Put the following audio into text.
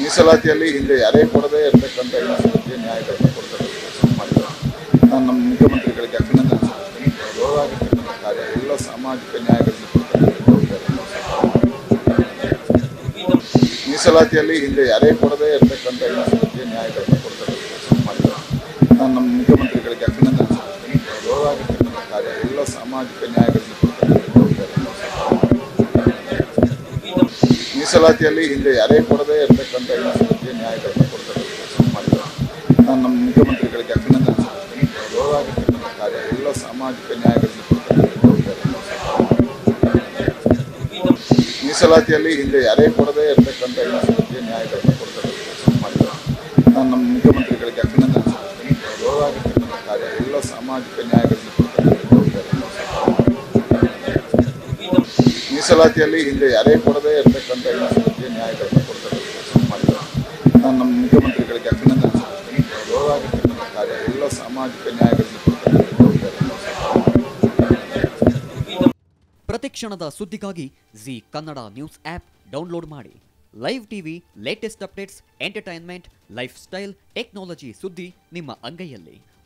ಮೀಸಲಾತಿಯಲ್ಲಿ ಹಿಂದೆ ಯಾರೇ ಕೊಡದೇ ಇರತಕ್ಕಂಥ ಮೀಸಲಾತಿ ನ್ಯಾಯಗಳನ್ನು ಕೊಡ್ತಕ್ಕಂಥ ಕೆಲಸ ಮಾಡಿದ್ದಾರೆ ನಾನು ನಮ್ಮ ಮುಖ್ಯಮಂತ್ರಿಗಳಿಗೆ ಅಭಿನಂದನೆ ಸಲ್ಲಿಸ್ತೀನಿ ಗೌರವಾಗಿರ್ತಕ್ಕಂಥ ಕಾರ್ಯ ಎಲ್ಲ ಸಾಮಾಜಿಕ ನ್ಯಾಯಗಳನ್ನು ಕೊಡ್ತಕ್ಕಂಥ ಮೀಸಲಾತಿಯಲ್ಲಿ ಹಿಂದೆ ಯಾರೇ ಕೊಡದೇ ಇರತಕ್ಕಂಥ ಮೀಸಲಾತಿ ನ್ಯಾಯಗಳನ್ನು ಕೊಡ್ತಕ್ಕಂಥ ಕೆಲಸ ಮಾಡಿದ್ದಾರೆ ನಾನು ನಮ್ಮ ಮುಖ್ಯಮಂತ್ರಿಗಳಿಗೆ ಅಭಿನಂದನೆ ಸಲ್ಲಿಸ್ತೀನಿ ಗೌರವಾಗಿರ್ತಕ್ಕಂಥ ಕಾರ್ಯ ಎಲ್ಲ ಸಾಮಾಜಿಕ ನ್ಯಾಯಗಳನ್ನು ಮೀಸಲಾತಿಯಲ್ಲಿ ಹಿಂದೆ ಯಾರೇ ಕೊಡದೇ ಇರತಕ್ಕಂಥ ಮೀಸಲಾತಿ ನ್ಯಾಯಗಳನ್ನು ಕೊಡ್ತಕ್ಕಂಥ ಕೆಲಸ ಮಾಡಿದ್ದಾರೆ ನಾನು ನಮ್ಮ ಮುಖ್ಯಮಂತ್ರಿಗಳಿಗೆ ಅಭಿನಂದನೆ ಸಲ್ಲಿಸ್ತೀನಿ ಗೌರವಾಗಿರ್ತಕ್ಕಂಥ ಕಾರ್ಯ ಎಲ್ಲ ಸಾಮಾಜಿಕ ನ್ಯಾಯಗಳನ್ನು ಮೀಸಲಾತಿಯಲ್ಲಿ ಹಿಂದೆ ಯಾರೇ ಕೊಡದೇ ಇರತಕ್ಕಂಥ ಮೀಸಲಾತಿ ನ್ಯಾಯಗಳನ್ನು ಕೊಡ್ತಕ್ಕಂಥ ಕೆಲಸ ಮಾಡಿದ್ದಾರೆ ನಾನು ನಮ್ಮ ಮುಖ್ಯಮಂತ್ರಿಗಳಿಗೆ ಅಭಿನಂದನೆ ಸಲ್ಲಿಸ್ತೀನಿ ಗೌರವಾಗಿರ್ತಕ್ಕಂಥ ಕಾರ್ಯ ಎಲ್ಲ ಸಾಮಾಜಿಕ ನ್ಯಾಯಗಳನ್ನು ಮೀಸಲಾತಿಯಲ್ಲಿ ಹಿಂದೆ ಯಾರೇ ಕೊಡದೇ ಇರತಕ್ಕಂಥ ಮೀಸಲಾತಿ ನ್ಯಾಯಗಳನ್ನು ಕೊಡ್ತಕ್ಕಂಥ ಕೆಲಸ ಮಾಡಿದ್ದಾರೆ ನಾನು ನಮ್ಮ ಮುಖ್ಯಮಂತ್ರಿಗಳಿಗೆ ಅಭಿನಂದನೆ ಸಲ್ಲಿಸ್ತೀನಿ ಗೌರವಾಗಿರ್ತಕ್ಕಂಥ ಕಾರ್ಯ ಎಲ್ಲ ಸಾಮಾಜಿಕ ನ್ಯಾಯಗಳನ್ನು ಪ್ರತಿಕ್ಷಣದ ಸುದ್ದಿಗಾಗಿ Zee Kannada news app download ಮಾಡಿ live TV latest updates entertainment lifestyle technology ಸುದ್ದಿ ನಿಮ್ಮ ಅಂಗೈಯಲ್ಲಿ